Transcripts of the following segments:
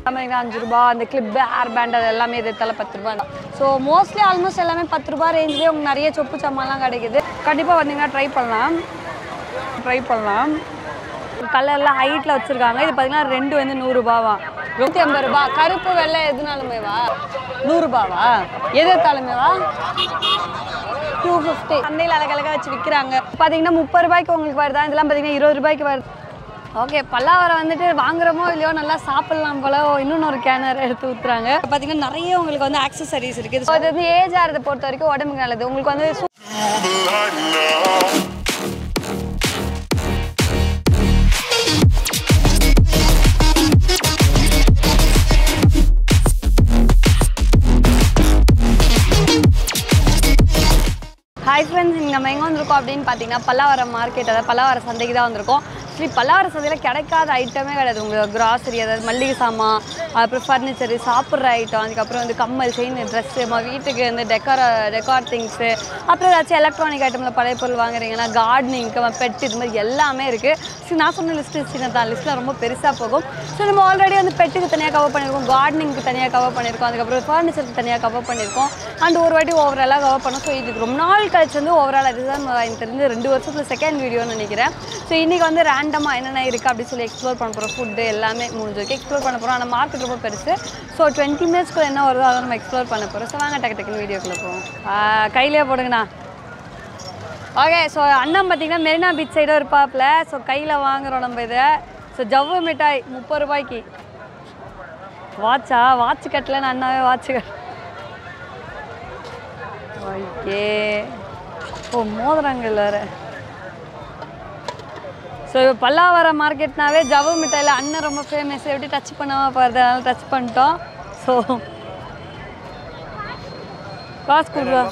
பார்த்தீங்கன்னா அஞ்சு ரூபா அந்த கிளிப்பு ஹேர் பேண்ட் அது எல்லாமே இது தலை பத்து ரூபா தான் ஸோ மோஸ்ட்லி ஆல்மோஸ்ட் எல்லாமே பத்து ரூபா ரேஞ்சிலே உங்களுக்கு நிறைய சொப்பு சாமான்லாம் கிடைக்குது கண்டிப்பாக வந்தீங்கன்னா ட்ரை பண்ணலாம் ட்ரை பண்ணலாம் கலர்லாம் ஹைட்டில் வச்சுருக்காங்க இது பார்த்தீங்கன்னா ரெண்டு வந்து நூறுரூபாவா நூற்றி ஐம்பது ரூபா கருப்பு வெள்ளை எதுனாலுமேவா நூறுரூபாவா எது எடுத்தாலுமேவா டூ ஃபிஃப்டி சந்தையில் அழகழகாக வச்சு விற்கிறாங்க பார்த்தீங்கன்னா முப்பது ரூபாய்க்கு உங்களுக்கு வருதா இதெல்லாம் பார்த்தீங்கன்னா இருபது ரூபாய்க்கு வருது ஓகே பல்லாவரம் வந்துட்டு வாங்குறோமோ இல்லையோ நல்லா சாப்பிடலாம் போல இன்னொன்று ஒரு கேனர் எடுத்து ஊற்றுறாங்க பார்த்தீங்கன்னா நிறைய உங்களுக்கு வந்து ஆக்சசரிஸ் இருக்குது So, இது வந்து ஏஜ் ஆகிறத பொறுத்த வரைக்கும் உடம்புக்கு நல்லது உங்களுக்கு வந்து சு- ஹாய் ஃப்ரெண்ட்ஸ் இங்கே நம்ம எங்கே வந்திருக்கோம் அப்படின்னு பார்த்தீங்கன்னா பல்லாவரம் மார்க்கெட் அதாவது பல்லாவரம் சந்தைக்கு தான் வந்திருக்கோம் ஆக்சுவலி பல்லாவரம் சந்தையில் கிடைக்காத ஐட்டமே கிடையாது உங்களுக்கு கிராசரி அதாவது மல்லிகை சாமான் அப்புறம் ஃபர்னிச்சரு சாப்பிட்ற ஐட்டம் அதுக்கப்புறம் வந்து கம்மல் செயின் ட்ரெஸ்ஸு நம்ம வீட்டுக்கு வந்து டெக்கார டெக்கார் திங்ஸு அப்புறம் ஏதாச்சும் எலக்ட்ரானிக் ஐட்டமில் பழைய பொருள் வாங்குறீங்கன்னா கார்டனிங்க்கு பெட் இது மாதிரி எல்லாமே இருக்குது சரி நான் சொன்ன லிஸ்ட்டு சின்னதான் லிஸ்ட்டில் ரொம்ப பெருசாக போகும் ஸோ நம்ம ஆல்ரெடி வந்து பெட்டுக்கு தனியாக கவர் பண்ணியிருக்கோம் கார்டனிங்க்கு தனியாக கவர் பண்ணியிருக்கோம் அதுக்கப்புறம் ஃபர்னிச்சருக்கு தனியாக கவர் பண்ணியிருக்கோம் அண்ட் ஒரு வாட்டி ஓவராலாக கவர் பண்ணோம் ஸோ இதுக்கு ரொம்ப நாள் கழிச்சு வந்து ஓவரால் இதுதான் எனக்கு தெரிஞ்சு ரெண்டு வருஷத்தில் செகண்ட் வீடியோன்னு நினைக்கிறேன் ஸோ இன்றைக்கி வந்து ரேண்டமாக என்னென்ன இருக்குது அப்படி சொல்லி எக்ஸ்ப்ளோர் பண்ண போகிறோம் ஃபுட்டு எல்லாமே முடிஞ்சிருக்கு எக்ஸ்ப்ளோர் பண்ண போகிறோம் ஆனால் மார்க்கெட் ரொம்ப பெருசு ஸோ டுவெண்ட்டி மினிட்ஸ்க்குள்ள என்ன வருதோ அதை நம்ம எக்ஸ்ப்ளோர் பண்ண போகிறோம் ஸோ வாங்க டக்கு டக்குன்னு வீடியோக்குள்ளே போவோம் ஆ, கையிலே போடுங்கண்ணா ஓகே ஸோ அண்ணன் பார்த்தீங்கன்னா மெரினா பீச் சைடும் இருப்பாப்ல ஸோ கையில் வாங்குறோம் நம்ம இதை ஸோ ஜவ்வு மிட்டாய் முப்பது ரூபாய்க்கு வாட்சா வாட்ச் கட்டலன்னு அண்ணாவே வாட்ச் கட் ஓகே ஓ மோதிரங்கள் வேறு ஸோ இப்போ பல்லாவரம் மார்க்கெட்னாவே ஜவ்வு மிட்டாயில் அண்ணன் ரொம்ப ஃபேமஸ் எப்படி டச் பண்ணாம பாருது அதனால டச் பண்ணிட்டோம் ஸோ காசு கொடுக்குறோம்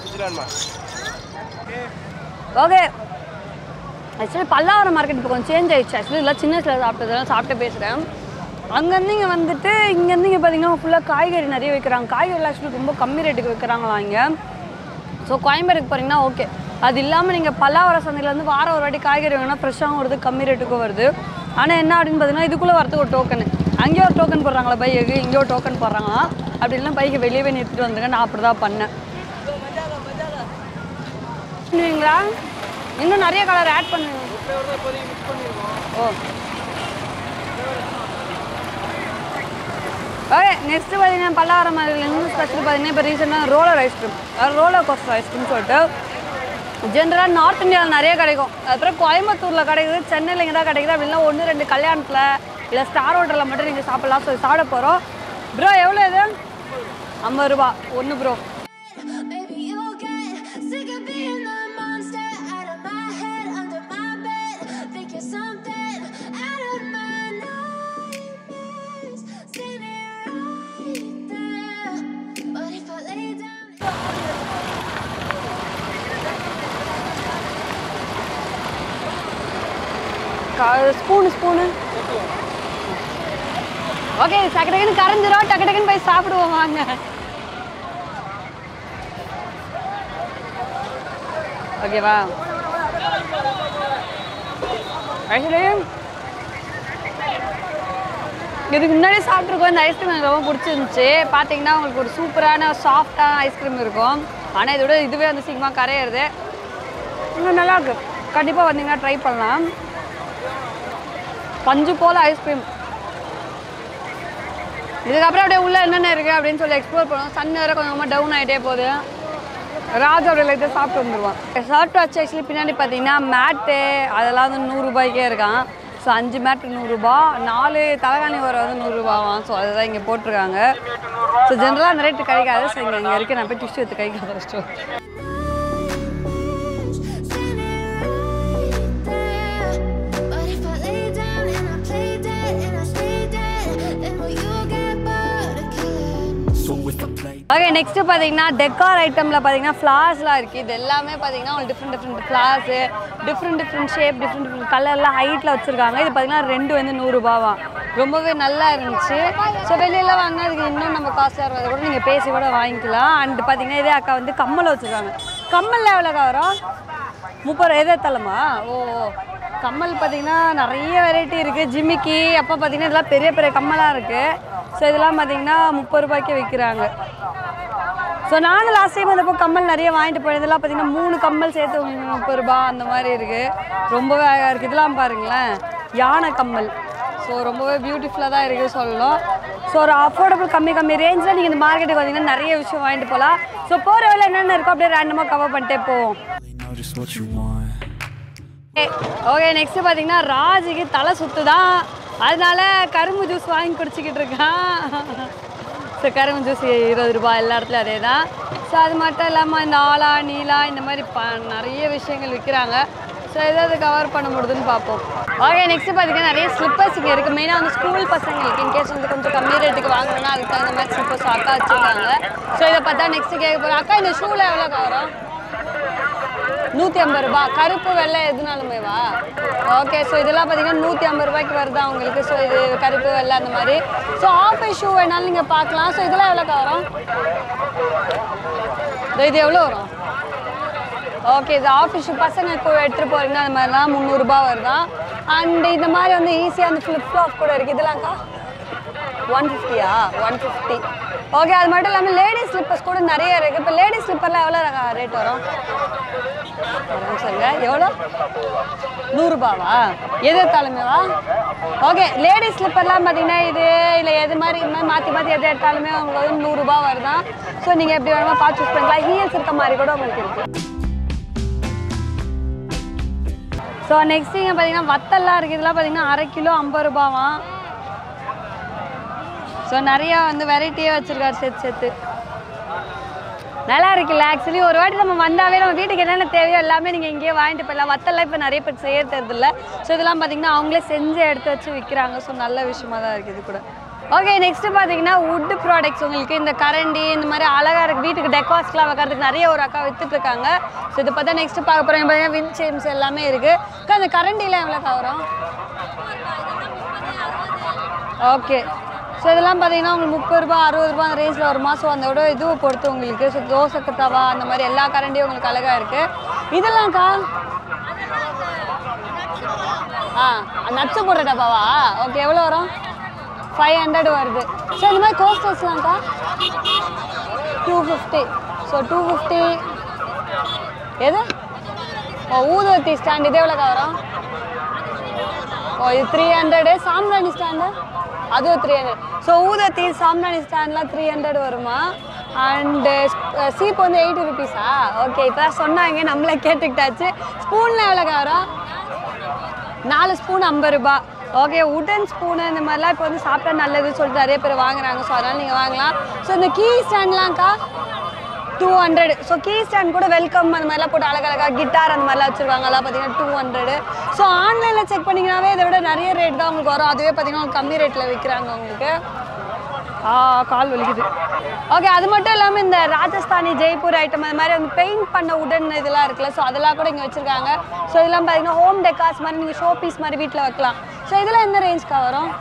ஓகே ஆக்சுவலி பல்லாவரம் மார்க்கெட் இப்போ கொஞ்சம் சேஞ்ச் ஆயிடுச்சு ஆக்சுவலி இல்லை சின்ன வயசில் சாப்பிட்டதெல்லாம் சாப்பிட்டு பேசுகிறேன் அங்கேருந்து இங்கே வந்துட்டு இங்கேருந்து இங்கே பார்த்தீங்கன்னா ஃபுல்லாக காய்கறி நிறைய விற்கிறாங்க காய்கறி ஆக்சுவலி ரொம்ப கம்மி ரேட்டுக்கு விற்கிறாங்களா இங்கே ஸோ கோயம்பேடுக்கு போகிறீங்கன்னா ஓகே அது இல்லாமல் நீங்கள் பல்லாவரம் சந்தையில் வந்து வாரம் ஒரு வாட்டி காய்கறி வாங்கினா ஃப்ரெஷ்ஷாகவும் வருது கம்மி ரேட்டுக்கும் வருது ஆனால் என்ன அப்படின்னு பார்த்தீங்கன்னா இதுக்குள்ளே வரதுக்கு ஒரு டோக்கன் அங்கேயே ஒரு டோக்கன் போடுறாங்களா பைக்கு இங்கே ஒரு டோக்கன் போடுறாங்களா அப்படி இல்லைன்னா பைக்கை வெளியவே நிறுத்திட்டு வந்துருங்க நான் அப்படி தான் பண்ணேன் பண்ணுவீங்களா இன்னும் நிறைய கலர் ஆட் பண்ணுங்க ஓ ஓகே நெக்ஸ்ட்டு பார்த்தீங்கன்னா பல்லாவரம் மாதிரி இன்னும் ஸ்பெஷல் பார்த்தீங்கன்னா இப்போ ரீசெண்டாக roller ice cream roller coaster ice cream சொல்லிட்டு ஜென்ரலாக நார்த் இந்தியாவில் நிறைய கிடைக்கும் அதுக்கப்புறம் கோயம்புத்தூரில் கிடைக்குது சென்னையில் இங்கே தான் கிடைக்குது அப்படின்னா ஒன்று ரெண்டு கல்யாணத்தில் இல்லை ஸ்டார் ஹோட்டலில் மட்டும் நீங்கள் சாப்பிட்லாம் ஸோ சாப்பிட போகிறோம் ப்ரோ எவ்வளோ இது ஐம்பது ரூபா ஒன்று bro Baby, you'll get sick of being the monster out of my head, under my bed. Think you're something out of my nightmares. Standing right there. But if I lay down. Spoon spoon okay டக்கு டக்குன்னு கரைஞ்சிரும் டக்கு டக்குன்னு போய் சாப்பிடுவோம் வாங்க ஓகேவா actually இதுக்கு முன்னாடி சாப்பிட்ருக்கோம் இந்த ஐஸ்கிரீம் எனக்கு ரொம்ப பிடிச்சிருந்துச்சி பார்த்தீங்கன்னா உங்களுக்கு ஒரு சூப்பரான சாஃப்டான ஐஸ்கிரீம் இருக்கும் ஆனால் இதோட இதுவே வந்து சீக்கிரமாக கரையிறது இன்னும் நல்லா இருக்கு கண்டிப்பாக வந்தீங்கன்னா ட்ரை பண்ணலாம் பஞ்சு போல் ஐஸ்கிரீம் இதுக்கப்புறம் அப்படியே உள்ள என்னென்ன இருக்குது அப்படின்னு சொல்லி எக்ஸ்ப்ளோர் பண்ணுவோம் சன் வேறு கொஞ்சமாக டவுன் ஆகிட்டே போகுது ராஜ் அப்படியே லைட்டாக சாப்பிட்டு வந்துடுவான் ஷர்ட் வச்சு ஆக்சுவலி பின்னாடி பார்த்தீங்கன்னா மேட்டு அதெல்லாம் வந்து நூறுரூபாய்க்கே இருக்கான் ஸோ அஞ்சு மேட்டு நூறுரூபா நாலு தலைகாணி வர வந்து நூறுரூபாவாம் ஸோ அதுதான் இங்கே போட்டிருக்காங்க ஸோ ஜென்ரலாக அந்த ரேட்டு கிடைக்காது ஸோ இங்கே இங்கே இருக்க நான் போய் டிஷ்யூ எடுத்து கைக்கு வச்சிட்டோம் Standing right there. But if I lay down and I play dead and I stay dead, then will you get bored of killing? So if I play okay next பார்த்தீங்கன்னா decor ஐட்டமில் பார்த்தீங்கன்னா ஃப்ளார்ஸ்லாம் இருக்குது இது எல்லாமே பார்த்தீங்கன்னா உங்களுக்கு different different flowers different different shape different different கலர்லாம் ஹைட்டில் வச்சுருக்காங்க இது பார்த்தீங்கன்னா ரெண்டு வந்து நூறுரூபாவா ரொம்பவே நல்லா இருந்துச்சு ஸோ வெளியில வாங்கினா அதுக்கு இன்னும் நம்ம காஸ்ட்டாக இருக்கிறத கூட நீங்கள் பேசி கூட வாங்கிக்கலாம் அண்ட் பார்த்தீங்கன்னா இதே அக்கா வந்து கம்மல் வச்சுருக்காங்க கம்மல் எவ்வளோக்கா வரும் முப்பது எதே தலமா ஓ ஓ. கம்மல் பார்த்தீங்கன்னா நிறைய வெரைட்டி இருக்குது ஜிமிக்கி அப்போ பார்த்தீங்கன்னா இதெல்லாம் பெரிய பெரிய கம்மலாக இருக்குது ஸோ இதெல்லாம் பார்த்தீங்கன்னா முப்பது ரூபாய்க்கு விற்கிறாங்க ஸோ நானும் லாஸ்ட் டைம் வந்தப்போ கம்மல் நிறைய வாங்கிட்டு போனேன் இதெல்லாம் பார்த்தீங்கன்னா மூணு கம்மல் சேர்த்து உங்களுக்கு முப்பது ரூபா அந்த மாதிரி இருக்குது ரொம்பவே அழகாக இருக்குது இதெல்லாம் பாருங்களேன் யானை கம்மல் ஸோ ரொம்பவே பியூட்டிஃபுல்லாக தான் இருக்குது சொல்லணும் ஸோ ஒரு அஃபோர்டபுள் கம்மி கம்மி ரேஞ்சில் நீங்கள் இந்த மார்க்கெட்டுக்கு வந்தீங்கன்னா நிறைய விஷயம் வாங்கிட்டு போகலாம் ஸோ போகிற வேலை என்னென்ன இருக்கோ அப்படியே ரேண்டமாக கவர் பண்ணிட்டே போவோம் know just what you want. Okay next பார்த்தீங்கன்னா ராஜுக்கு தலை சுத்துதான் அதனால கரும்பு ஜூஸ் வாங்கி குடிச்சிக்கிட்டு இருக்கான் ஸோ கரும்பு ஜூஸ் இருபது ரூபாய் எல்லா இடத்துலையும் அதே தான் ஸோ அது மட்டும் இல்லாமல் இந்த ஆலா நீலா இந்த மாதிரி ப நிறைய விஷயங்கள் விற்கிறாங்க ஸோ எதாவது கவர் பண்ண முடியுதுன்னு பார்ப்போம் ஓகே நெக்ஸ்ட் பார்த்தீங்கன்னா நிறைய ஸ்லிப்பர்ஸ் இங்கே இருக்குது மெயினாக வந்து ஸ்கூல் பசங்களுக்கு இன்கேஸ் வந்து கொஞ்சம் கம்மி ரேட்டுக்கு வாங்கணும்னா அதுக்கு தகுந்த மாதிரி ஸ்லிப்பர்ஸ் அக்கா வச்சுருக்காங்க ஸோ இதை பார்த்தா நெக்ஸ்ட் கேட்க போகிறோம் அக்கா இந்த ஷூவில் எவ்வளோ வரும் நூற்றி ஐம்பது ரூபா கருப்பு வெள்ளை எதுனாலுமேவா ஓகே ஸோ இதெல்லாம் பார்த்தீங்கன்னா நூற்றி ஐம்பது ரூபாய்க்கு வருதா உங்களுக்கு ஸோ இது கருப்பு வெள்ளை அந்த மாதிரி ஸோ ஆஃப் ஷூ வேணாலும் நீங்கள் பார்க்கலாம் ஸோ இதெல்லாம் எவ்வளோக்கா வரும் இதோ இது எவ்வளோ வரும் ஓகே இது ஆஃபீஸ் பசங்க எடுத்துகிட்டு போகிறீங்கன்னா அந்த மாதிரிலாம் முந்நூறுரூபா வருதான் அண்ட் இந்த மாதிரி வந்து ஈஸியாக அந்த ஃப்ளிப் ஃப்ளாப் கூட இருக்குது இதெல்லாம்க்கா ஒன் ஃபிஃப்டியா ஒன் ஃபிஃப்டி ஓகே அது மட்டும் இல்லாமல் லேடிஸ் ஸ்லிப்பர்ஸ் கூட நிறைய இருக்குது இப்போ லேடிஸ் ஸ்லிப்பர்லாம் எவ்வளோ ரேட் வரும் ஒரு நிமிஷங்க எவ்வளோ நூறுரூபாவா எது எடுத்தாலுமேவா ஓகே லேடிஸ் ஸ்லிப்பர்லாம் பார்த்தீங்கன்னா இது இல்லை எது மாதிரி இது மாதிரி மாற்றி மாற்றி எது எடுத்தாலுமே உங்களுக்கு வந்து நூறுரூபா வருதான் ஸோ நீங்கள் எப்படி வேணுமோ பார்த்து சூஸ் பண்ணிக்கலாம் ஹீல்ஸ் இருக்க மாதிரி கூட உங்களுக்கு இருக்குது ஸோ நெக்ஸ்ட் இங்கே பார்த்தீங்கன்னா வத்தல்லாம் இருக்குது இதெல்லாம் பார்த்தீங்கன்னா அரை கிலோ ஐம்பது ரூபாவாம் ஸோ நிறையா வந்து வெரைட்டியாக வச்சுருக்காரு சேர்த்து சேர்த்து நல்லா இருக்குல்ல ஆக்சுவலி ஒரு வாட்டி நம்ம வந்தாவே நம்ம வீட்டுக்கு என்னென்ன தேவையோ எல்லாமே நீங்கள் இங்கேயே வாங்கிட்டு போயிடலாம் வத்தெல்லாம் இப்போ நிறைய பேர் செய்ய தெரியுதில்ல ஸோ இதெல்லாம் பார்த்தீங்கன்னா அவங்களே செஞ்சு எடுத்து வச்சு விற்கிறாங்க ஸோ நல்ல விஷயமா தான் இருக்குது இது கூட ஓகே நெக்ஸ்ட் பார்த்தீங்கன்னா வுட் ப்ராடக்ட்ஸ் உங்களுக்கு இந்த கரண்டி இந்த மாதிரி அழகாக இருக்குது வீட்டுக்கு டெக்காஸ்ட்லாம் வைக்கிறதுக்கு நிறைய ஒரு அக்கா வித்துட்டு இருக்காங்க ஸோ இதை பார்த்தா நெக்ஸ்ட் பார்க்க போகிறோம் பார்த்தீங்கன்னா வின் சேம்ஸ் எல்லாமே இருக்குது அக்கா அந்த கரண்டிலாம் எவ்வளோக்கா வரும் ஓகே ஸோ இதெல்லாம் பார்த்தீங்கன்னா உங்களுக்கு முப்பது ரூபா அறுபது ரூபா அந்த ரேஞ்சில் வருமா ஸோ அதோட இதுவை பொறுத்து உங்களுக்கு ஸோ தோசைக்கு தவா அந்த மாதிரி எல்லா கரண்டியும் உங்களுக்கு அழகாக இருக்குது இதெல்லாம்க்கா ஆ நட்ஸு போடுற டப்பாவா ஓகே எவ்வளோ வரும் ஃபைவ் ஹண்ட்ரட் வருது ஸோ இந்த மாதிரி கோஸ்டர்ஸ்லாம்க்கா two fifty so two fifty எது ஓ ஊதுவத்தி ஸ்டாண்ட் இது எவ்வளோக்கா வரும் ஓ இது த்ரீ ஹண்ட்ரடு சாம்பிராணி ஸ்டாண்டு அதுவும் த்ரீ ஹண்ட்ரட் ஸோ ஊதத்தி சாம்பிராணி ஸ்டாண்ட்லாம் த்ரீ ஹண்ட்ரட் வருமா அண்டு சீப் வந்து எயிட்டி ருபீஸா ஓகே இப்போ சொன்னாங்க நம்மளே கேட்டுக்கிட்டாச்சு ஸ்பூன்லாம் எவ்வளோக்கா வரும் நாலு ஸ்பூன் ஐம்பது ரூபா ஓகே உடன் ஸ்பூனு இந்த மாதிரிலாம் இப்போ வந்து சாப்பிட்டா நல்லதுன்னு சொல்லிட்டு நிறைய பேர் வாங்குறாங்க ஸோ அதனால் நீங்கள் வாங்கலாம் ஸோ இந்த கீ ஸ்டாண்ட்லாம்க்கா two hundred so key stand கூட வெல்கம் அந்த மாதிரிலாம் போட்டு அழகழகாக கிட்டார் அந்த மாதிரிலாம் வச்சுருவாங்க அதெல்லாம் பார்த்தீங்கன்னா டூ ஹண்ட்ரடு ஸோ ஆன்லைனில் செக் பண்ணிங்கனாவே இதை விட நிறைய ரேட் தான் உங்களுக்கு வரும் அதுவே பார்த்தீங்கன்னா உங்களுக்கு கம்மி ரேட்டில் விற்கிறாங்க உங்களுக்கு ஆ கால் வலிக்குது ஓகே அது மட்டும் இல்லாமல் இந்த ராஜஸ்தானி ஜெய்ப்பூர் ஐட்டம் அது மாதிரி வந்து பெயிண்ட் பண்ண உடன் இதெல்லாம் இருக்குல்ல ஸோ அதெல்லாம் கூட இங்கே வச்சுருக்காங்க ஸோ இதெல்லாம் பார்த்தீங்கன்னா ஹோம் டெக்காஸ் மாதிரி நீங்கள் ஷோ பீஸ் மாதிரி வீட்டில் வைக்கலாம் ஸோ இதெல்லாம் எந்த ரேஞ்ச்க்கா வரும்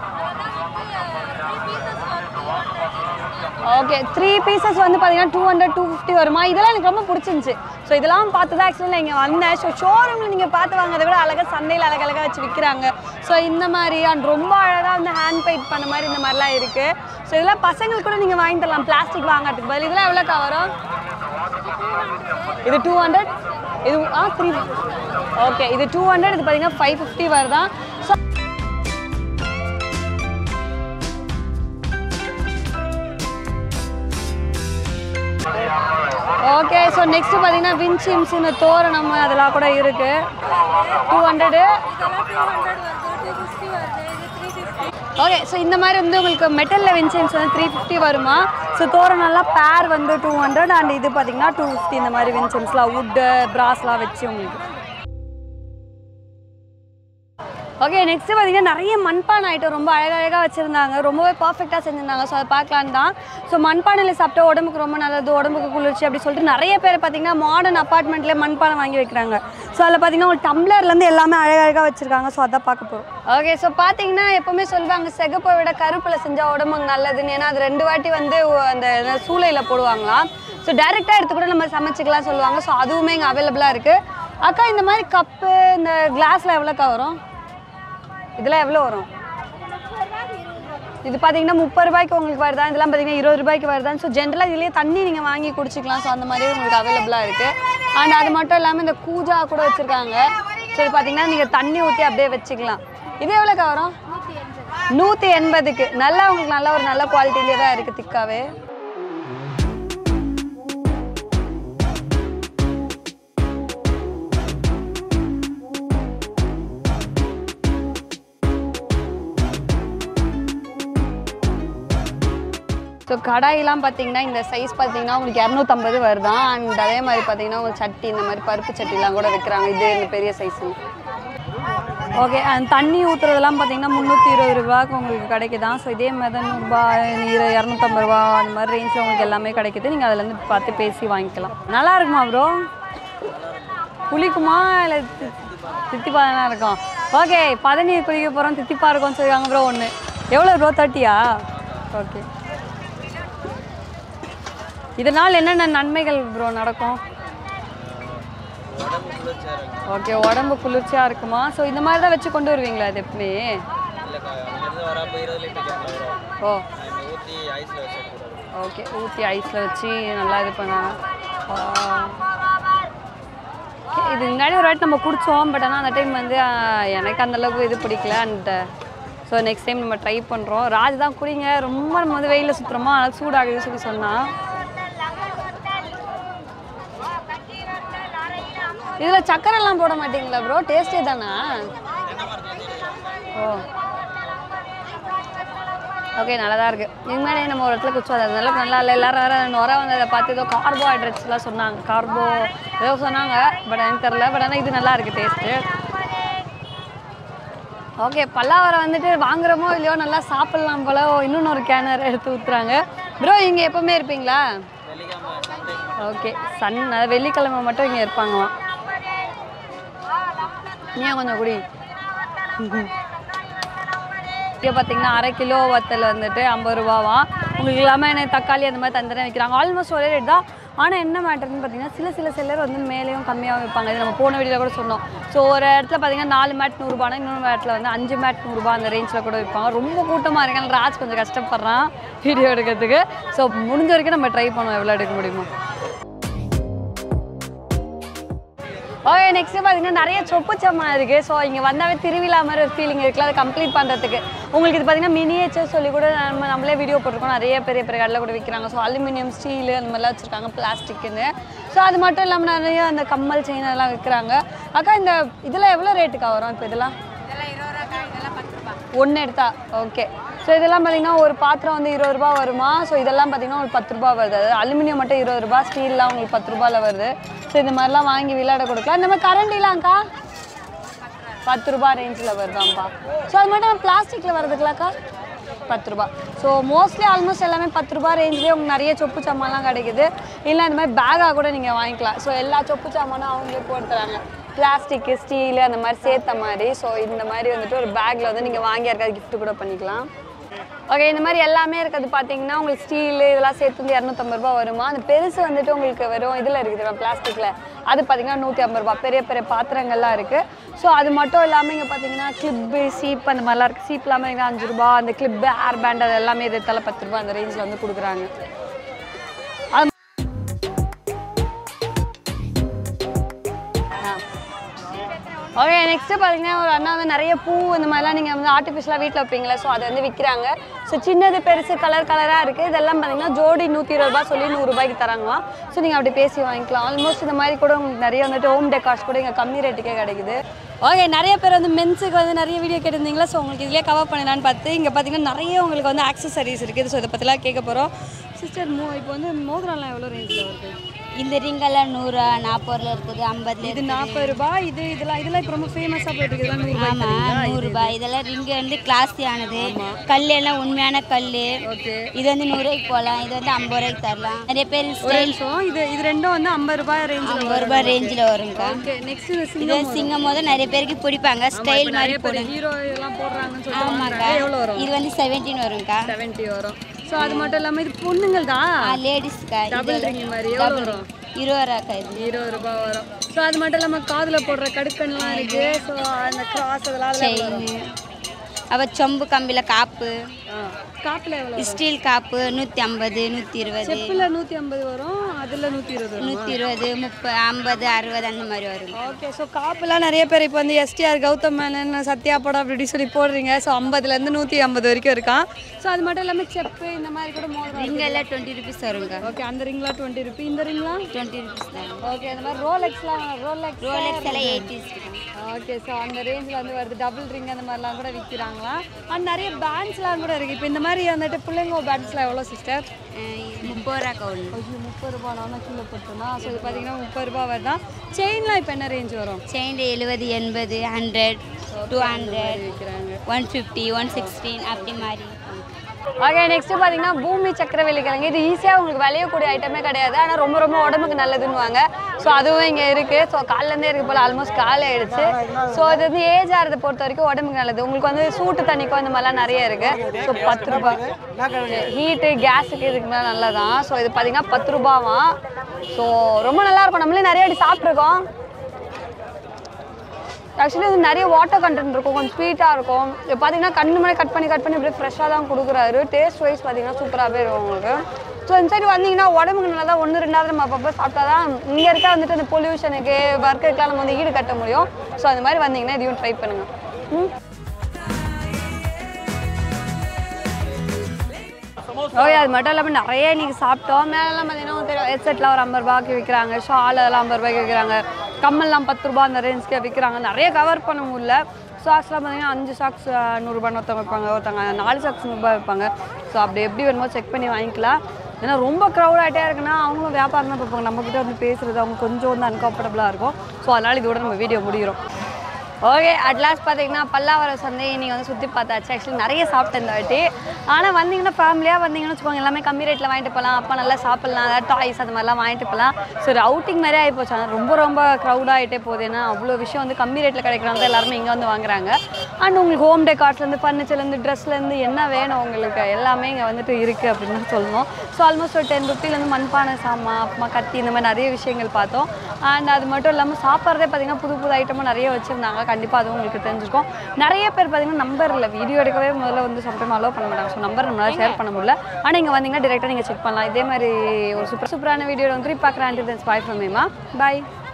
ஓகே த்ரீ பீசஸ் வந்து பார்த்தீங்கன்னா டூ ஹண்ட்ரட் டூ ஃபிஃப்டி வருமா இதெல்லாம் எனக்கு ரொம்ப பிடிச்சிருந்துச்சு ஸோ இதெல்லாம் பார்த்து தான் ஆக்சுவலி நான் இங்கே வந்தேன் ஸோ ஷோரூமில் நீங்கள் பார்த்து வாங்குறதை விட அழகாக சந்தையில் அழகழகாக வச்சு விற்கிறாங்க ஸோ இந்த மாதிரி அண்ட் ரொம்ப அழகாக வந்து ஹேண்ட் பெயிண்ட் பண்ண மாதிரி இந்த மாதிரிலாம் இருக்குது ஸோ இதெல்லாம் பசங்களுக்கு கூட நீங்கள் வாங்கி தரலாம் பிளாஸ்டிக் வாங்குறதுக்கு பதில் இதெல்லாம் எவ்வளோக்கா வரும் இது டூ ஹண்ட்ரட் இது ஆ த்ரீ ஓகே இது டூ ஹண்ட்ரட் இது பார்த்தீங்கன்னா ஃபைவ் ஃபிஃப்டி வருதான் ஸோ ஓகே ஸோ நெக்ஸ்ட் பார்த்தீங்கன்னா வின்சிம்ஸ் இந்த தோரணம் அதெல்லாம் கூட இருக்கு டூ ஹண்ட்ரடு ஓகே ஸோ இந்த மாதிரி வந்து உங்களுக்கு மெட்டலில் வின்சென்ஸ் வந்து த்ரீ ஃபிஃப்டி வருமா ஸோ தோரணம்லாம் பேர் வந்து டூ ஹண்ட்ரட் அண்ட் இது பார்த்தீங்கன்னா டூ ஃபிஃப்டி இந்த மாதிரி வின்சென்ஸ்லாம் வுட்டு பிராஸ்லாம் வச்சு உங்களுக்கு ஓகே நெக்ஸ்ட் பார்த்தீங்கன்னா நிறைய மண்பானை ஐட்டம் ரொம்ப அழகழகாக வச்சுருந்தாங்க ரொம்பவே பர்ஃபெக்டாக செஞ்சுருந்தாங்க ஸோ அதை பார்க்கலான்னு தான் ஸோ மண்பானையில் சாப்பிட்டா உடம்புக்கு ரொம்ப நல்லது உடம்புக்கு குளிர்ச்சி அப்படி சொல்லிட்டு நிறைய பேர் பார்த்தீங்கன்னா மாடர்ன் அப்பார்ட்மெண்ட்லேயே மண்பானை வாங்கி வைக்கிறாங்க ஸோ அதில் பார்த்தீங்கன்னா ஒரு டம்ளர்லேருந்து எல்லாமே அழகழகாக வச்சுருக்காங்க ஸோ அதான் பார்க்க போகிறோம் ஓகே ஸோ பார்த்தீங்கன்னா எப்போவுமே சொல்லுவாங்க செகப்பை விட கருப்பில் செஞ்சால் உடம்புக்கு நல்லதுன்னு ஏன்னா அது ரெண்டு வாட்டி வந்து அந்த சூளையில் போடுவாங்களாம் ஸோ டைரெக்டாக எடுத்து கூட நம்ம சமைச்சிக்கலாம் சொல்லுவாங்க ஸோ அதுவுமே இங்கே அவைலபிளாக இருக்குது அக்கா இந்த மாதிரி கப்பு இந்த கிளாஸில் எவ்வளோக்கா வரும் இதெல்லாம் எவ்வளோ வரும் இது பார்த்தீங்கன்னா முப்பது ரூபாய்க்கு உங்களுக்கு வருதா இதெல்லாம் பார்த்தீங்கன்னா இருபது ரூபாய்க்கு வருதான்னு ஸோ ஜென்ரலாக இதுலேயே தண்ணி நீங்கள் வாங்கி குடிச்சிக்கலாம் ஸோ அந்த மாதிரி உங்களுக்கு அவைலபிளாக இருக்குது அண்ட் அது மட்டும் இல்லாமல் இந்த கூஜா கூட வச்சுருக்காங்க ஸோ இது பார்த்தீங்கன்னா நீங்கள் தண்ணி ஊற்றி அப்படியே வச்சுக்கலாம் இது எவ்வளோக்கா வரும் நூற்றி எண்பதுக்கு நல்லா உங்களுக்கு நல்ல ஒரு நல்ல குவாலிட்டிலே தான் இருக்குது திக்காவே ஸோ கடாயெல்லாம் பார்த்தீங்கன்னா இந்த சைஸ் பார்த்தீங்கன்னா உங்களுக்கு இரநூத்தம்பது வருதான் அண்ட் அதே மாதிரி பார்த்தீங்கன்னா உங்களுக்கு சட்டி இந்த மாதிரி பருப்பு சட்டிலாம் கூட விற்கிறாங்க இது இந்த பெரிய சைஸ் ஓகே அண்ட் தண்ணி ஊற்றுறதெல்லாம் பார்த்தீங்கன்னா முந்நூற்றி இருபது ரூபாய்க்கு உங்களுக்கு கிடைக்குதான் ஸோ இதே மாதிரி தான் நூறுரூபா இரு இரநூத்தம்பது ரூபா அந்த மாதிரி ரேஞ்சில் உங்களுக்கு எல்லாமே கிடைக்குது நீங்கள் அதுலேருந்து பார்த்து பேசி வாங்கிக்கலாம் நல்லா இருக்குமா ப்ரோ புளிக்குமா இல்லை தித்திப்பா தானே இருக்கும் ஓகே பதநீர் குளிக்க போகிறோம் தித்திப்பா இருக்கும்னு சொல்லுவாங்க ப்ரோ ஒன்று எவ்வளோ ப்ரோ தேர்ட்டியா ஓகே இதனால் என்னென்ன நன்மைகள் ப்ரோ நடக்கும் ஓகே உடம்பு குளிர்ச்சியாக இருக்குமா ஸோ இந்த மாதிரி தான் வச்சு கொண்டு வருவீங்களா இது எப்பவுமே இல்லைக்கா அங்கேருந்து வரப்போ இருபது லிட்டர் கேனில் வரும் ஓ இந்த ஊற்றி ஐஸில் வச்சு எடுத்துக்கிறது ஓகே ஊற்றி ஐஸில் வச்சு நல்லா இது பண்ணாங்க இது முன்னாடி ஒரு வாட்டி நம்ம குடித்தோம் பட் ஆனால் அந்த டைம் வந்து ஆ, எனக்கு அந்த அளவுக்கு இது பிடிக்கல அண்ட் ஸோ நெக்ஸ்ட் டைம் நம்ம ட்ரை பண்ணுறோம் ராஜ் தான் குடிங்க ரொம்ப நம்ம வந்து வெயிலில் சுற்றுறோமா அதனால் சூடாகுதுன்னு சொல்லி சொன்னான் இதில் சக்கரைலாம் போட மாட்டீங்களா ப்ரோ டேஸ்டே தானா ஓ ஓகே நல்லா தான் இருக்குது இதுக்கு முன்னாடி நம்ம ஒரு இடத்துல குச்சோம் அது நல்லா நல்லா இல்லை எல்லாரும் வேறு நுர வந்ததை பார்த்து ஏதோ கார்போஹைட்ரேட்ஸ்லாம் சொன்னாங்க கார்போ ஏதோ சொன்னாங்க பட் எனக்கு தெரில பட் ஆனால் இது நல்லா இருக்குது டேஸ்ட்டு ஓகே பல்லாவரம் வந்துட்டு வாங்குறோமோ இல்லையோ நல்லா சாப்பிட்லாம் போல இன்னொன்று ஒரு கேனர் எடுத்து ஊற்றுறாங்க ப்ரோ இங்கே எப்போவுமே இருப்பீங்களா வெள்ளிக்கிழமை சண்டே ஓகே சன் அதாவது வெள்ளிக்கிழமை மட்டும் இங்கே இருப்பாங்களாம் நீ கொஞ்சம் குடி இங்கே பார்த்தீங்கன்னா அரை கிலோ வத்தல் வந்துட்டு ஐம்பது ரூபாவாம் உங்களுக்கு இல்லாமல் என்ன தக்காளி அந்த மாதிரி தந்துடுறேன் வைக்கிறாங்க ஆல்மோஸ்ட் ஒரே ரேட் தான் ஆனால் என்ன மேட்டர்னு பார்த்தீங்கன்னா சில சில செல்லர் வந்து மேலேயும் கம்மியாகவும் வைப்பாங்க இது நம்ம போன வீடியோவில் கூட சொன்னோம் ஸோ ஒரு இடத்துல பார்த்தீங்கன்னா நாலு மேட் நூறுரூபானா இன்னொரு இடத்துல வந்து அஞ்சு மேட் நூறுரூபா அந்த ரேஞ்சில் கூட வைப்பாங்க ரொம்ப கூட்டமாக இருக்கு ஆனால் ராஜ் கொஞ்சம் கஷ்டப்படுறான் வீடியோ எடுக்கிறதுக்கு ஸோ முடிஞ்ச வரைக்கும் நம்ம ட்ரை பண்ணுவோம் எவ்வளோ எடுக்க முடியுமோ ஓகே நெக்ஸ்ட் பார்த்தீங்கன்னா நிறைய சொப்பு சாமான் இருக்குது ஸோ இங்கே வந்தாவே திருவிழா மாதிரி ஒரு ஃபீலிங் இருக்குல்ல அதை கம்ப்ளீட் பண்ணுறதுக்கு உங்களுக்கு இது பார்த்தீங்கன்னா மினியேச்சர் சொல்லி கூட நம்ம நம்மளே வீடியோ போட்டிருக்கோம் நிறைய பெரிய பெரிய கடையில் கூட விற்கிறாங்க ஸோ அலுமினியம் ஸ்டீல் அந்த மாதிரிலாம் வச்சுருக்காங்க பிளாஸ்டிக்குன்னு ஸோ அது மட்டும் இல்லாமல் நிறைய அந்த கம்மல் செயின் அதெல்லாம் விற்கிறாங்க அக்கா இந்த இதெல்லாம் எவ்வளோ ரேட்டுக்கா வரும் இப்போ இதெல்லாம் ஒன்று எடுத்தா ஓகே ஸோ இதெல்லாம் பார்த்தீங்கன்னா ஒரு பாத்திரம் வந்து இருபது ரூபா வருமா ஸோ இதெல்லாம் பார்த்தீங்கன்னா ஒரு பத்து ரூபா வருது அது அலுமினியம் மட்டும் இருபது ரூபா ஸ்டீல்லாம் உங்களுக்கு பத்து ரூபாயில் வருது ஸோ இந்த மாதிரிலாம் வாங்கி விளையாட கொடுக்கலாம் இந்த மாதிரி கரண்டிலாம்க்கா பத்து ரூபா ரேஞ்சில் வருதாம்ப்பா ஸோ அது மட்டும் பிளாஸ்டிக்கில் வருதுங்களாக்கா பத்து ரூபா ஸோ மோஸ்ட்லி ஆல்மோஸ்ட் எல்லாமே பத்து ரூபா ரேஞ்ச்லேயே உங்களுக்கு நிறைய சொப்பு சாமான்லாம் கிடைக்குது இல்லை இந்த மாதிரி பேக்காக கூட நீங்கள் வாங்கிக்கலாம் ஸோ எல்லா சொப்பு சாமானும் அவங்களே போட்டு தராங்க பிளாஸ்டிக்கு ஸ்டீலு அந்த மாதிரி சேர்த்த மாதிரி ஸோ இந்த மாதிரி வந்துட்டு ஒரு பேக்கில் வந்து நீங்கள் வாங்கி யாருக்காவது gift கூட பண்ணிக்கலாம் ஓகே இந்த மாதிரி எல்லாமே இருக்கிறது பார்த்தீங்கன்னா உங்களுக்கு ஸ்டீலு இதெல்லாம் சேர்த்து வந்து இரநூத்தம்பது ரூபா வருமா அந்த பெருசு வந்துட்டு உங்களுக்கு வெறும் இதில் இருக்குது பிளாஸ்டிக்கில் அது பார்த்தீங்கன்னா நூற்றி ஐம்பது ரூபா பெரிய பெரிய பாத்திரங்கள்லாம் இருக்குது ஸோ அது மட்டும் இல்லாமல் இங்கே பார்த்தீங்கன்னா கிளிப்பு சீப் அந்த மாதிரிலாம் இருக்குது சீப் இல்லாமல் இங்கே அஞ்சு ரூபா அந்த கிளிப்பு ஹேர் பேண்ட் அது எல்லாமே இது தலை பத்து ரூபா அந்த ரேஞ்சில் வந்து கொடுக்குறாங்க அது ஓகே நெக்ஸ்ட்டு பார்த்தீங்கன்னா ஒரு அண்ணா வந்து நிறைய பூ இந்த மாதிரிலாம் நீங்கள் வந்து ஆர்டிஃபிஷியலாக வீட்டில் வைப்பீங்களா ஸோ அதை வந்து விற்கிறாங்க ஸோ சின்னது பெருசு கலர் கலராக இருக்குது இதெல்லாம் பார்த்தீங்கன்னா ஜோடி நூற்றி இருபது ரூபாய் சொல்லி நூறுரூபாய்க்கு தராங்களாம் ஸோ நீங்கள் அப்படி பேசி வாங்கிக்கலாம் ஆல்மோஸ்ட் இந்த மாதிரி கூட உங்களுக்கு நிறைய வந்துட்டு ஹோம் டெக்கார்ஸ் கூட இங்கே கம்மி ரேட்டுக்கே கிடைக்குது ஓகே நிறைய பேர் வந்து மென்ஸுக்கு வந்து நிறைய வீடியோ கேட்டிருந்தீங்களா ஸோ உங்களுக்கு இதிலே கவர் பண்ணலான்னு பார்த்து இங்கே பார்த்தீங்கன்னா நிறைய உங்களுக்கு வந்து ஆக்சசரிஸ் இருக்குது ஸோ இதை பற்றிலாம் கேட்க போகிறோம் சிஸ்டர் மோ இப்போ வந்து மோதிரம்லாம் எவ்வளோ ரேஞ்சில் வருது இந்த ரிங்கெல்லாம் நூறு நாற்பதுல இருக்குது ஐம்பதுல இது நாற்பது ரூபாய் இது இதெல்லாம் இதெல்லாம் இப்போ ரொம்ப ஃபேமஸாக போயிட்டு இருக்குது இதெல்லாம் நூறுரூபாய் ஆமா நூறு ரூபாய் இதெல்லாம் ரிங்கு வந்து கிளாஸியானது கல் எல்லாம் உண்மையான கல் ஓகே இது வந்து நூறு ரூபாய்க்கு போகலாம் இது வந்து ஐம்பது ரூபாய்க்கு தரலாம் நிறைய பேர் ஒரு ஸ்டைல் நிமிஷம் இது இது ரெண்டும் வந்து ஐம்பது ரூபாய் ரேஞ்சில் ஐம்பது ரூபாய் ரேஞ்சில் வருங்க ஓகே நெக்ஸ்ட் இது இது சிங்கம் வந்து சிங்கம் போது நிறைய பேருக்கு பிடிப்பாங்க ஸ்டைல் மாதிரி நிறைய பேர் போடுங்க ஹீரோ இதெல்லாம் போடுறாங்கன்னு சொல்லிட்டு ஆமாக்கா வாங்குறாங்க. எவ்வளோ வரும் இது வந்து செவன்டீன் வரும்க்கா செவன்ட்டி வரும் ஸோ அது மட்டும் இல்லாமல் இது பொண்ணுங்கள் தான் லேடிஸ்க்கா டபுள் ரிங் மாதிரி எவ்வளோ வரும் இருபது ரூபாக்கா இது இருபது ரூபாய் வரும் ஸோ அது மட்டும் இல்லாமல் காதில் போடுற கடுக்கன்லாம் இருக்கு ஸோ அந்த கிராஸ் அதெல்லாம் அதில் எவ்வளோ வரும்? செயின் அவ சொம்பு கம்பியில் காப்பு காப்பில் எவ்வளோ ஸ்டீல் காப்பு நூற்றி ஐம்பது நூற்றி இருபது செப்பில் நூற்றி ஐம்பது வரும் அதில் நூற்றி இருபது வரும் நூற்றி இருபது முப்பது ஐம்பது அறுபது அந்த மாதிரி வரும் ஓகே ஸோ காப்புலாம் நிறைய பேர் இப்போ வந்து எஸ்டிஆர் கௌதம் மேனன் சத்யா படம் அப்படி இப்படி சொல்லி போடுறீங்க ஸோ ஐம்பதுலேருந்து நூற்றி ஐம்பது வரைக்கும் இருக்கான் ஸோ அது மட்டும் இல்லாமல் செப்பு இந்த மாதிரி கூட மோதிரம் ரிங் எல்லாம் டுவெண்ட்டி ருபீஸ் வருங்க ஓகே அந்த ரிங்லாம் டுவெண்ட்டி ருபி இந்த ரிங்லாம் டுவெண்ட்டி ருபீஸ் தான் ஓகே இந்த மாதிரி ரோலெக்ஸ்லாம் ரோலெக்ஸ் ரோலெக்ஸ் எல்லாம் எயிட்டிஸ் ஓகே ஸோ அந்த ரேஞ்சில் வந்து வருது டபுள் ரிங் அந்த மாதிரிலாம் கூட விற்கிறாங்களா அண்ட் நிறைய பேண்ட்ஸ்லாம் கூட இருக்குது இப்போ இந்த மாதிரி வந்துட்டு பிள்ளைங்க பேண்ட்ஸ்லாம் எவ்வளோ சிஸ்டர் முப்பது ரூபா கவுன் ஐயோ முப்பது ரூபா நான் கீழே போட்டோம்னா ஸோ இது பார்த்தீங்கன்னா முப்பது ரூபா வருதான் செயின்லாம் இப்போ என்ன ரேஞ்ச் வரும் செயின் எழுபது எண்பது ஹண்ட்ரட் டூ ஹண்ட்ரட் விற்கிறாங்க ஒன் ஃபிஃப்டி ஒன் சிக்ஸ்டீன் அப்படி மாதிரி ஓகே நெக்ஸ்ட் பார்த்தீங்கன்னா பூமி சக்கரவள்ளி கிழங்கு இது ஈஸியாக உங்களுக்கு விளையக்கூடிய ஐட்டமே கிடையாது ஆனால் ரொம்ப ரொம்ப உடம்புக்கு நல்லதுன்னுவாங்க ஸோ அதுவும் இங்கே இருக்குது ஸோ காலிலேருந்தே இருக்குது போல் ஆல்மோஸ்ட் காலை ஆயிடுச்சு ஸோ இது வந்து ஏஜ் ஆகிறத பொறுத்த வரைக்கும் உடம்புக்கு நல்லது உங்களுக்கு வந்து சூட்டு தண்ணிக்கும் இந்த மாதிரிலாம் நிறைய இருக்குது ஸோ பத்து ரூபாய் ஹீட்டு கேஸுக்கு இதுக்கு மேலே நல்லதான் ஸோ இது பார்த்தீங்கன்னா பத்து ரூபாவாம் ஸோ ரொம்ப நல்லா இருக்கும் நம்மளே நிறைய வாட்டி சாப்பிட்ருக்கோம் ஆக்சுவலி இது நிறைய வாட்டர் கண்டென்ட் இருக்கும் கொஞ்சம் ஸ்வீட்டாக இருக்கும் இது பார்த்தீங்கன்னா கண்ணு மேலே கட் பண்ணி கட் பண்ணி அப்படியே ஃப்ரெஷ்ஷாக தான் கொடுக்குறாரு டேஸ்ட் வைஸ் பார்த்தீங்கன்னா சூப்பராகவே இருக்கும் உங்களுக்கு ஸோ இந்த சைடு வந்தீங்கன்னா உடம்புக்கு நல்லா தான் ஒன்று ரெண்டாவது நம்ம அப்பப்போ சாப்பிட்டா தான் இங்கே இருக்க வந்துட்டு அந்த பொல்யூஷனுக்கு ஒர்க்குக்கெலாம் நம்ம வந்து ஈடு கட்ட முடியும் ஸோ அந்த மாதிரி வந்தீங்கன்னா இதையும் ட்ரை பண்ணுங்கள் ம் ஓகே அது மட்டும் இல்லாமல் நிறைய இன்னைக்கு சாப்பிட்டோம் மேலெல்லாம் பார்த்தீங்கன்னா தெரியும் ஹெட்செட்லாம் ஒரு ஐம்பது ரூபாய்க்கு விற்கிறாங்க ஷால் அதெல்லாம் ஐம்பது ரூபாய்க்கு விற்கிறாங்க கம்மல்லாம் பத்து ரூபா அந்த ரேஞ்சுக்கு விற்கிறாங்க நிறைய கவர் பண்ண முடியல சாக்ஸ்லாம் பார்த்தீங்கன்னா அஞ்சு சாக்ஸ் நூறுரூபான்னு ஒருத்தவங்க வைப்பாங்க ஒருத்தவங்க நாலு சாக்ஸ் நூறுரூபா வைப்பாங்க ஸோ அப்படி எப்படி வேணுமோ செக் பண்ணி வாங்கிக்கலாம் ஏன்னா ரொம்ப க்ரௌட் ஆகிட்டே இருக்குன்னா அவங்களும் வியாபாரம் தான் பார்ப்பாங்க நம்மக்கிட்ட வந்து பேசுகிறது அவங்க கொஞ்சம் வந்து அன்கம்ஃபர்டபுளாக இருக்கும் ஸோ அதனால் இதோட நம்ம வீடியோ முடிகிறோம் ஓகே அட்லாஸ்ட் பார்த்தீங்கன்னா பல்லாவரம் சந்தையை நீங்கள் வந்து சுற்றி பார்த்தாச்சு ஆக்சுவலி நிறைய சாப்பிட்டேன் இந்த வாட்டி ஆனால் வந்தீங்கன்னா ஃபேமிலியாக வந்தீங்கன்னு வச்சுக்கோங்க எல்லாமே கம்மி ரேட்டில் வாங்கிட்டு போகலாம் அப்பா நல்லா சாப்பிட்லாம் அதாவது டாய்ஸ் அந்த மாதிரிலாம் வாங்கிட்டு போகலாம் ஸோ ஒரு அவுட்டிங் மாதிரியே ஆகி போச்சு ஆனால் ரொம்ப ரொம்ப க்ரௌட் ஆகிட்டே போகுது ஏன்னா அவ்வளோ விஷயம் வந்து கம்மி ரேட்டில் கிடைக்கிறாங்க எல்லாருமே இங்கே வந்து வாங்குறாங்க அண்ட் உங்களுக்கு ஹோம் டெக்கார்ட்ஸ்லேருந்து ஃபர்னிச்சர்லேருந்து ட்ரெஸ்லேருந்து என்ன வேணும் உங்களுக்கு எல்லாமே இங்கே வந்துட்டு இருக்குது அப்படின்னு தான் சொல்லணும் ஸோ ஆல்மோஸ்ட் ஒரு டென் ருபீலேருந்து மண்பானை சாமான் அப்புறமா கத்தி இந்த மாதிரி நிறைய விஷயங்கள் பார்த்தோம் அண்ட் அது மட்டும் இல்லாமல் சாப்பிட்றதே பார்த்தீங்கன்னா புது புது ஐட்டமும் நிறைய வச்சுருந்தாங்க கண்டிப்பாக அதுவும் உங்களுக்கு தெரிஞ்சிருக்கும் நிறைய பேர் பார்த்தீங்கன்னா நம்பர் இல்லை வீடியோ எடுக்கவே முதல்ல வந்து சம்டைம் அலோவ் பண்ண மாட்டாங்க ஸோ நம்பர் நம்மளால ஷேர் பண்ண முடியல ஆனால் இங்கே வந்தீங்கன்னா டேரெக்டாக நீங்கள் செக் பண்ணலாம் இதே மாதிரி ஒரு சூப்பர் சூப்பரான வீடியோ வந்து திருப்பி பார்க்குறேன் பாய் ஃப்ரம் மேமா பாய்